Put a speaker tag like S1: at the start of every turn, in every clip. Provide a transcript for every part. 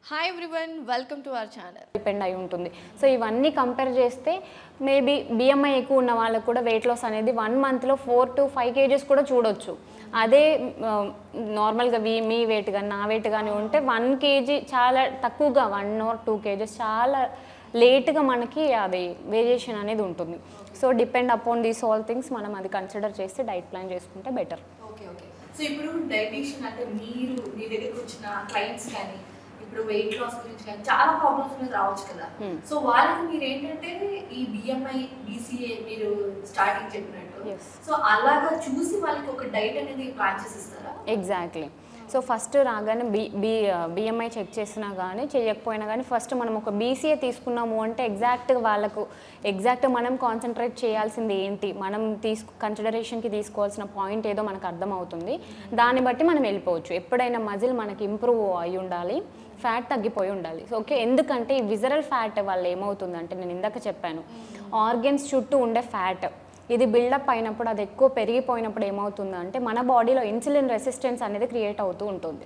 S1: Hi everyone welcome to our channel
S2: depend అయి ఉంటుంది so ఇవన్నీ కంపేర్ చేస్తే మేబీ బిఎంఐ ఎక్కువ ఉన్న వాళ్ళకు కూడా వెయిట్ లాస్ అనేది వన్ మంత్లో ఫోర్ టు ఫైవ్ కేజెస్ కూడా చూడొచ్చు అదే నార్మల్గా వీ మీ వెయిట్ కానీ నా వెయిట్ కానీ ఉంటే వన్ కేజీ చాలా తక్కువగా వన్ ఆర్ టూ కేజెస్ చాలా లేట్గా మనకి అది వేరియేషన్ అనేది ఉంటుంది so depend upon these all things మనం అది కన్సిడర్ చేసి డైట్ ప్లాన్ చేసుకుంటే బెటర్
S3: ఓకే ఓకే సో ఇప్పుడు డైటీషియన్ అంటే మీరు మీ దగ్గరికి వచ్చిన క్లయింట్స్ కానీ ఇప్పుడు వెయిట్ లాస్ గురించి కానీ చాలా ప్రాబ్లమ్స్ మీద రావచ్చు కదా
S2: Hmm.
S3: సో వాళ్ళకి మీరు ఏంటంటే ఈ బిఎంఐ బీసీఏ మీరు స్టార్టింగ్ చెప్పినట్టు
S2: Yes.
S3: సో అలాగా చూసి వాళ్ళకి ఒక డైట్ అనేది ప్లాన్ చేసి ఇస్తారా
S2: ఎగ్జాక్ట్లీ సో ఫస్ట్ రాగానే బి బి బిఎంఐ చెక్ చేసినా కానీ చేయకపోయినా కానీ ఫస్ట్ మనం ఒక బీసీఏ తీసుకున్నాము అంటే ఎగ్జాక్ట్గా వాళ్ళకు ఎగ్జాక్ట్ మనం కాన్సన్ట్రేట్ చేయాల్సింది ఏంటి మనం తీసుకు కన్సిడరేషన్కి తీసుకోవాల్సిన పాయింట్ ఏదో మనకు అర్థమవుతుంది దాన్ని బట్టి మనం వెళ్ళిపోవచ్చు ఎప్పుడైనా మజిల్ మనకి ఇంప్రూవ్ అయి ఉండాలి ఫ్యాట్ తగ్గిపోయి ఉండాలి సో ఓకే ఎందుకంటే ఈ విజరల్ ఫ్యాట్ వల్ల ఏమవుతుందంటే నేను ఇందాక చెప్పాను ఆర్గన్స్ చుట్టూ ఉండే ఫ్యాట్ ఇది బిల్డప్ అయినప్పుడు అది ఎక్కువ పెరిగిపోయినప్పుడు ఏమవుతుందంటే మన బాడీలో ఇన్సులిన్ రెసిస్టెన్స్ అనేది క్రియేట్ అవుతూ ఉంటుంది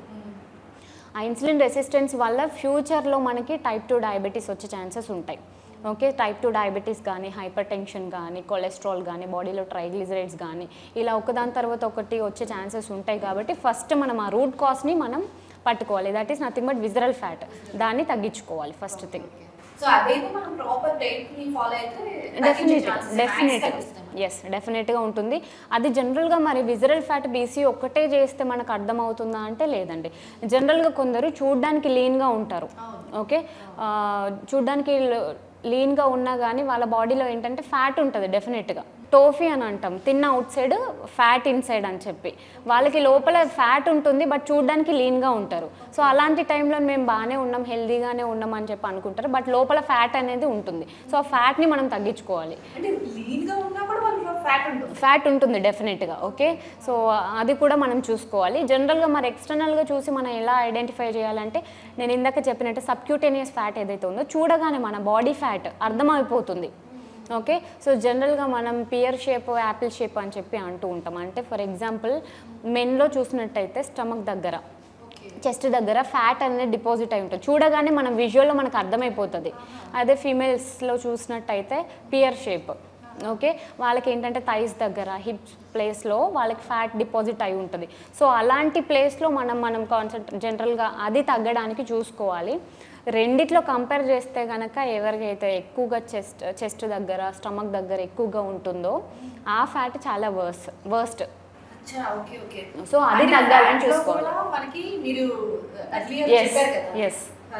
S2: ఆ ఇన్సులిన్ రెసిస్టెన్స్ వల్ల ఫ్యూచర్లో మనకి టైప్ టూ డయాబెటీస్ వచ్చే ఛాన్సెస్ ఉంటాయి ఓకే టైప్ టూ డయాబెటీస్ కానీ హైపర్ టెన్షన్ కానీ కొలెస్ట్రాల్ కానీ బాడీలో ట్రైగ్లిజరైడ్స్ కానీ ఇలా ఒకదాని తర్వాత ఒకటి వచ్చే ఛాన్సెస్ ఉంటాయి కాబట్టి ఫస్ట్ మనం ఆ రూట్ కాస్ని మనం పట్టుకోవాలి that is nothing but visceral fat దాన్ని తగ్గించుకోవాలి ఫస్ట్ థింగ్
S3: సో అదైతే మనం ప్రాపర్ డైట్ ని ఫాలో అయితే
S2: డెఫినెట్గా డెఫినెట్గా ఎస్ డెఫినెట్గా ఉంటుంది అది జనరల్గా మరి విజరల్ ఫ్యాట్ బీసీ ఒక్కటే చేస్తే మనకు అర్థమవుతుందా అంటే లేదండి జనరల్గా కొందరు చూడ్డానికి లీన్గా ఉంటారు ఓకే ఆ, చూడ్డానికి లీన్గా ఉన్నా కానీ వాళ్ళ బాడీలో ఏంటంటే ఫ్యాట్ ఉంటుంది డెఫినెట్గా టోఫీ అని అంటాం తిన్న అవుట్ సైడ్ ఫ్యాట్ ఇన్సైడ్ అని చెప్పి వాళ్ళకి లోపల ఫ్యాట్ ఉంటుంది బట్ చూడ్డానికి లీన్గా ఉంటారు సో అలాంటి టైంలో మేము బాగానే ఉన్నాం హెల్దీగానే ఉన్నాం అని చెప్పి అనుకుంటారు బట్ లోపల ఫ్యాట్ అనేది ఉంటుంది సో ఆ ఫ్యాట్ని మనం తగ్గించుకోవాలి
S3: అంటే లీన్ గా ఉన్నా కూడా వాళ్ళకి ఫ్యాట్ ఉంటుంది
S2: ఫ్యాట్ ఉంటుంది డెఫినెట్గా ఓకే సో అది కూడా మనం చూసుకోవాలి జనరల్గా మరి ఎక్స్టర్నల్గా చూసి మనం ఎలా ఐడెంటిఫై చేయాలంటే నేను ఇందాక చెప్పినట్టు సబ్క్యూటేనియస్ ఫ్యాట్ ఏదైతే ఉందో చూడగానే మన బాడీ ఫ్యాట్ అర్థమైపోతుంది ఓకే సో జనరల్గా మనం పియర్ షేప్ యాపిల్ షేప్ అని చెప్పి అంటూ ఉంటాం అంటే ఫర్ ఎగ్జాంపుల్ మెన్లో చూసినట్టయితే స్టమక్ దగ్గర
S3: ఓకే
S2: చెస్ట్ దగ్గర ఫ్యాట్ అనేది డిపాజిట్ అయి ఉంటుంది చూడగానే మనం విజువల్లో మనకు అర్థమైపోతుంది అదే ఫీమేల్స్లో చూసినట్టయితే పియర్ షేప్ ఓకే వాళ్ళకి ఏంటంటే థైస్ దగ్గర హిప్స్ ప్లేస్లో వాళ్ళకి ఫ్యాట్ డిపాజిట్ అయి ఉంటుంది సో అలాంటి ప్లేస్లో మనం మనం కాన్సన్ట్రే జనరల్గా అది తగ్గడానికి చూసుకోవాలి రెండిట్లో కంపేర్ చేస్తే కనుక ఎవరికైతే ఎక్కువగా చెస్ట్ చెస్ట్ దగ్గర స్టమక్ దగ్గర ఎక్కువగా ఉంటుందో ఆ ఫ్యాట్ చాలా వర్స్ వర్స్ట్
S3: అచ్చా ఓకే ఓకే
S2: సో అది
S3: అంటే
S2: తగ్గాలని
S3: fat లో
S2: చూసుకోవాలి
S3: కూడా మనకి మీరు earlier
S2: Yes,
S3: చెప్పారు కదా
S2: yes.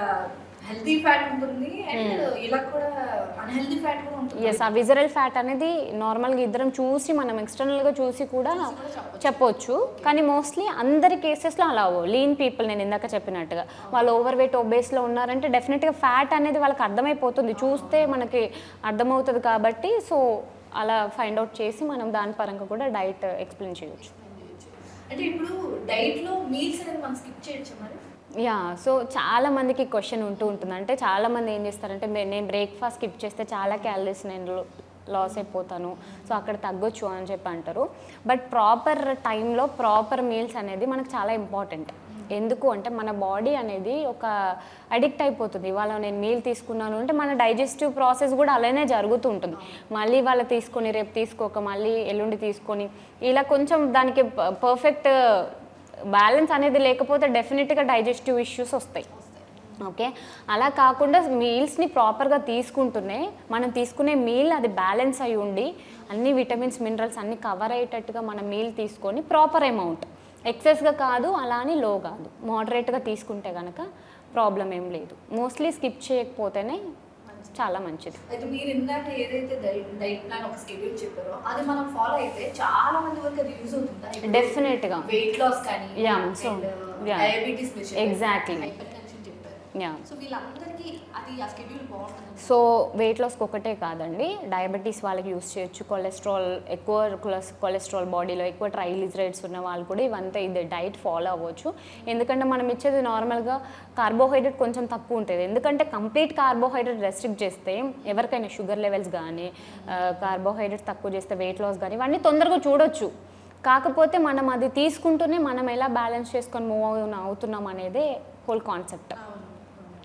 S3: హెల్దీ ఫ్యాట్ ఉంటుంది అండ్ ఇలా కూడా అన్హెల్దీ ఫ్యాట్ కూడా ఉంటుంది
S2: ఎస్ ఆ విజరల్ ఫ్యాట్ అనేది నార్మల్గా ఇద్దరం చూసి మనం ఎక్స్టర్నల్గా చూసి కూడా చెప్పొచ్చు కానీ మోస్ట్లీ అందరి కేసెస్లో అలా లీన్ పీపుల్ నేను ఇందాక చెప్పినట్టుగా వాళ్ళు ఓవర్ వెయిట్ ఒబేస్లో ఉన్నారంటే డెఫినెట్గా ఫ్యాట్ అనేది వాళ్ళకి అర్థమైపోతుంది చూస్తే మనకి అర్థమవుతుంది కాబట్టి సో అలా ఫైండ్ అవుట్ చేసి మనం దాని పరంగా కూడా డైట్ ఎక్స్ప్లెయిన్ చేయొచ్చు
S3: అంటే ఇప్పుడు డైట్ లో మీల్స్ అనేది మనం స్కిప్ చేయొచ్చు మరి
S2: యా సో చాలా మందికి క్వశ్చన్ ఉంటూ ఉంటుంది అంటే చాలా మంది ఏం చేస్తారంటే మే- నేను బ్రేక్ఫాస్ట్ స్కిప్ చేస్తే చాలా క్యాలరీస్ నేను లాస్ అయిపోతాను సో అక్కడ తగ్గొచ్చు అని చెప్పి అంటారు బట్ ప్రాపర్ టైంలో ప్రాపర్ మీల్స్ అనేది మనకు చాలా ఇంపార్టెంట్ ఎందుకు అంటే మన బాడీ అనేది ఒక అడిక్ట్ అయిపోతుంది ఇవాళ నేను మీల్ తీసుకున్నాను అంటే మన డైజెస్టివ్ ప్రాసెస్ కూడా అలానే జరుగుతూ ఉంటుంది మళ్ళీ వాళ్ళ తీసుకొని రేపు తీసుకోక మళ్ళీ ఎల్లుండి తీసుకొని ఇలా కొంచెం దానికి పర్ఫెక్ట్ బ్యాలెన్స్ అనేది లేకపోతే డెఫినెట్గా డైజెస్టివ్ ఇష్యూస్ వస్తాయి ఓకే అలా కాకుండా మీల్స్ని ప్రాపర్గా తీసుకుంటూనే మనం తీసుకునే మీల్ అది బ్యాలెన్స్ అయి ఉండి అన్ని విటమిన్స్ మినరల్స్ అన్ని కవర్ అయ్యేటట్టుగా మన మీల్ తీసుకొని ప్రాపర్ అమౌంట్ ఎక్సెస్గా కాదు అలా అని లో కాదు మోడరేట్గా తీసుకుంటే కనుక ప్రాబ్లం ఏం లేదు మోస్ట్లీ స్కిప్ చేయకపోతేనే చాలా మంచిది
S3: అయితే మీరు ఇందాక ఏదైతే డైట్ డైట్ ప్లాన్ ఒక స్కెడ్యూల్ చెప్పారో అది మనం ఫాలో అయితే చాలా మంది వరకు అది యూజ్ అవుతుందా
S2: Definite గా.
S3: వెయిట్ లాస్ కానీ
S2: Yeah, so, yeah.
S3: Diabetes
S2: Exactly.
S3: Hypertension చెప్పారు
S2: యా
S3: సో వీళ్ళందరికీ అది ఆ స్కెడ్యూల్ బాగుంటుంది
S2: సో వెయిట్ లాస్కి ఒకటే కాదండి డయాబెటీస్ వాళ్ళకి యూస్ చేయొచ్చు కొలెస్ట్రాల్ ఎక్కువ కొలెస్ కొలెస్ట్రాల్ బాడీలో ఎక్కువ ట్రైగ్లిజరైడ్స్ ఉన్న వాళ్ళు కూడా ఇవంతా ఇది డైట్ ఫాలో అవ్వచ్చు ఎందుకంటే మనం ఇచ్చేది నార్మల్గా కార్బోహైడ్రేట్ కొంచెం తక్కువ ఉంటుంది ఎందుకంటే కంప్లీట్ కార్బోహైడ్రేట్ రెస్ట్రిక్ట్ చేస్తే ఎవరికైనా షుగర్ లెవెల్స్ కానీ కార్బోహైడ్రేట్స్ తక్కువ చేస్తే వెయిట్ లాస్ కానీ ఇవన్నీ తొందరగా చూడొచ్చు కాకపోతే మనం అది తీసుకుంటూనే మనం ఎలా బ్యాలెన్స్ చేసుకొని మూవ్ అవుతున్నాం అనేది హోల్ కాన్సెప్ట్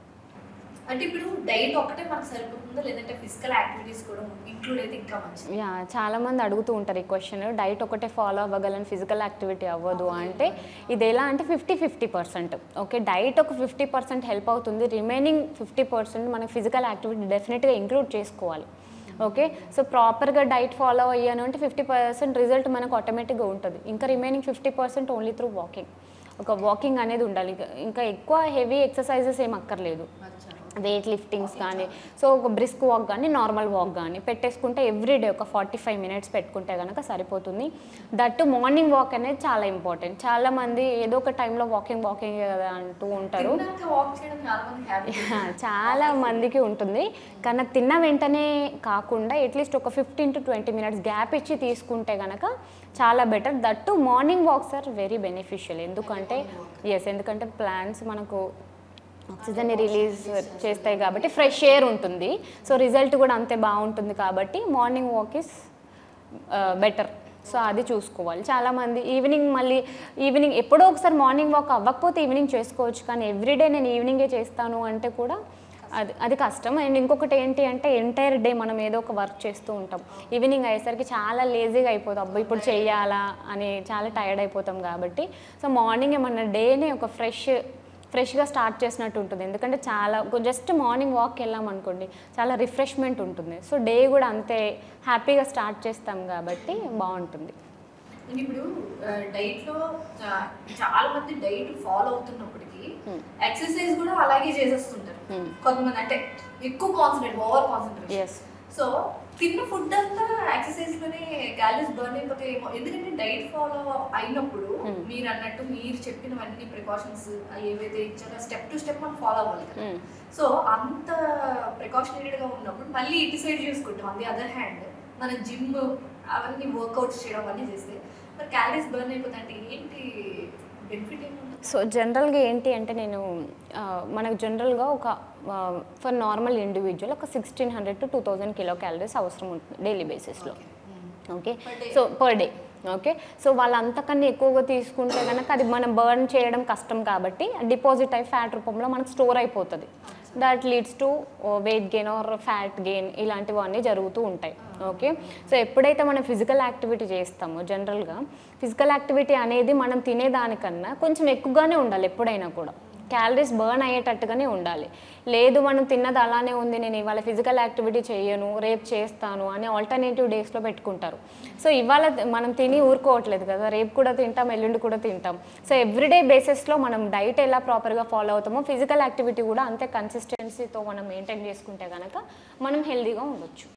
S3: అంటే ఇప్పుడు డైట్ ఒక్కటే మనకు సరిపోతుందా లేదంటే ఫిజికల్ యాక్టివిటీస్ కూడా ఇంక్లూడ్ అయితే ఇంకా మంచిది
S2: యా చాలా మంది అడుగుతూ ఉంటారు ఈ క్వశ్చన్ డైట్ ఒకటే ఫాలో అవ్వగలను ఫిజికల్ యాక్టివిటీ అవ్వదు అంటే ఇది ఎలా అంటే fifty fifty percent okay diet ఒక ఫిఫ్టీ పర్సెంట్ హెల్ప్ అవుతుంది రిమైనింగ్ ఫిఫ్టీ పర్సెంట్ మనకి ఫిజికల్ యాక్టివిటీ డెఫినెట్గా ఇంక్లూడ్ చేసుకోవాలి ఓకే సో ప్రాపర్గా డైట్ ఫాలో అయ్యాను అంటే ఫిఫ్టీ పర్సెంట్ రిజల్ట్ మనకు ఆటోమేటిక్గా ఉంటుంది ఇంకా remaining fifty percent only through walking ఒక వాకింగ్ అనేది ఉండాలి ఇంకా- ఇంకా ఎక్కువ హెవీ ఎక్సర్సైజెస్ ఏం అక్కర్లేదు వెయిట్ లిఫ్టింగ్స్ కానీ సో ఒక బ్రిస్క్ వాక్ కానీ నార్మల్ వాక్ కానీ పెట్టేసుకుంటే ఎవ్రీడే ఒక ఫార్టీ ఫైవ్ మినిట్స్ పెట్టుకుంటే కనుక సరిపోతుంది దట్టు మార్నింగ్ వాక్ అనేది చాలా ఇంపార్టెంట్ చాలా మంది ఏదో ఒక టైంలో వాకింగ్ వాకింగ్ కదా అంటూ ఉంటారు
S3: తిన్నాక వాక్ చేయడం చాలా మంది హ్యాపీ
S2: చాలా మందికి ఉంటుంది కానీ తిన్న వెంటనే కాకుండా అట్లీస్ట్ ఒక fifteen to twenty minutes gap ఇచ్చి తీసుకుంటే కనుక చాలా better that morning walks are very beneficial ఎందుకంటే ఎస్ ఎందుకంటే ప్లాంట్స్ మనకు ఆక్సిజన్ని రిలీజ్ చేస్తాయి కాబట్టి ఫ్రెష్ ఎయిర్ ఉంటుంది సో రిజల్ట్ కూడా అంతే బాగుంటుంది కాబట్టి morning walk is better so అది చూసుకోవాలి చాలామంది ఈవినింగ్ మళ్ళీ ఈవినింగ్ ఎప్పుడో ఒకసారి మార్నింగ్ వాక్ అవ్వకపోతే ఈవినింగ్ చేసుకోవచ్చు కానీ ఎవ్రీడే నేను ఈవినింగే చేస్తాను అంటే కూడా అది అది కష్టం అండ్ ఇంకొకటి ఏంటి అంటే ఎంటైర్ డే మనం ఏదో ఒక వర్క్ చేస్తూ ఉంటాం ఈవినింగ్ అయ్యేసరికి చాలా లేజీగా అయిపోతాం అబ్బా ఇప్పుడు చేయాలా అని చాలా టైర్డ్ అయిపోతాం కాబట్టి సో మార్నింగ్ మన డేని ఒక ఫ్రెష్ ఫ్రెష్గా స్టార్ట్ చేసినట్టు ఉంటుంది ఎందుకంటే చాలా జస్ట్ మార్నింగ్ వాక్ వెళ్ళాం అనుకోండి చాలా రిఫ్రెష్మెంట్ ఉంటుంది సో డే కూడా అంతే హ్యాపీగా స్టార్ట్ చేస్తాం కాబట్టి బాగుంటుంది
S3: అండ్ ఇప్పుడు డైట్ లో చా- చాలా మంది డైట్ ఫాలో అవుతున్నప్పటికీ ఎక్సర్సైజ్ కూడా అలాగే చేసేస్తుంటారు
S2: Hmm.
S3: కొంతమంది అంటే ఎక్కువ concentrate over concentration
S2: yes
S3: so తిన్న ఫుడ్ అంతా ఎక్సర్సైజ్ లోనే క్యాలరీస్ బర్న్ అయిపోతే ఎందుకంటే డైట్ ఫాలో అయినప్పుడు
S2: Hmm.
S3: మీరు అన్నట్టు మీరు చెప్పినవన్నీ ప్రికాషన్స్ ఏవైతే ఇచ్చారో స్టెప్ టు స్టెప్ మనం ఫాలో అవ్వాలి కదా సో అంత ప్రికాషనరీగా ఉన్నప్పుడు మళ్ళీ ఇటు సైడ్ చూసుకుంటాం ఆన్ ది అదర్ హ్యాండ్ మన జిమ్ అవన్నీ వర్కౌట్స్ చేయడం అవన్నీ చేస్తే మరి క్యాలరీస్ బర్న్ అయిపోతాయి అంటే ఏంటి బెనిఫిట్ ఏముంది
S2: సో జనరల్గా ఏంటి అంటే నేను ఆ, మనకు జనరల్గా ఒక ఫర్ నార్మల్ ఇండివిజువల్ ఒక sixteen hundred to two thousand kilo calories అవసరం ఉంటుంది డైలీ బేసిస్లో okay
S3: Per day.
S2: So per day okay so వాళ్ళు అంతకన్నా ఎక్కువగా తీసుకుంటే కనుక అది మనం బర్న్ చేయడం కష్టం కాబట్టి డిపాజిట్ అయి ఫ్యాట్ రూపంలో మనకు స్టోర్ అయిపోతుంది that leads to weight gain or fat gain ఇలాంటివన్నీ జరుగుతూ ఉంటాయి ఓకే సో ఎప్పుడైతే మనం ఫిజికల్ యాక్టివిటీ చేస్తామో జనరల్గా ఫిజికల్ యాక్టివిటీ అనేది మనం తినేదానికన్నా కొంచెం ఎక్కువగానే ఉండాలి ఎప్పుడైనా కూడా క్యాలరీస్ బర్న్ అయ్యేటట్టుగానే ఉండాలి లేదు మనం తిన్నది అలానే ఉంది నేను ఇవాళ ఫిజికల్ యాక్టివిటీ చేయను రేపు చేస్తాను అని ఆల్టర్నేటివ్ డేస్లో పెట్టుకుంటారు సో ఇవాళ మనం తిని ఊరుకోవట్లేదు కదా రేపు కూడా తింటాం ఎల్లుండి కూడా తింటాం సో ఎవ్రీడే బేసిస్లో మనం డైట్ ఎలా ప్రాపర్గా ఫాలో అవుతామో ఫిజికల్ యాక్టివిటీ కూడా అంతే కన్సిస్టెన్సీతో మనం మెయింటైన్ చేసుకుంటే కనుక మనం హెల్దీగా ఉండొచ్చు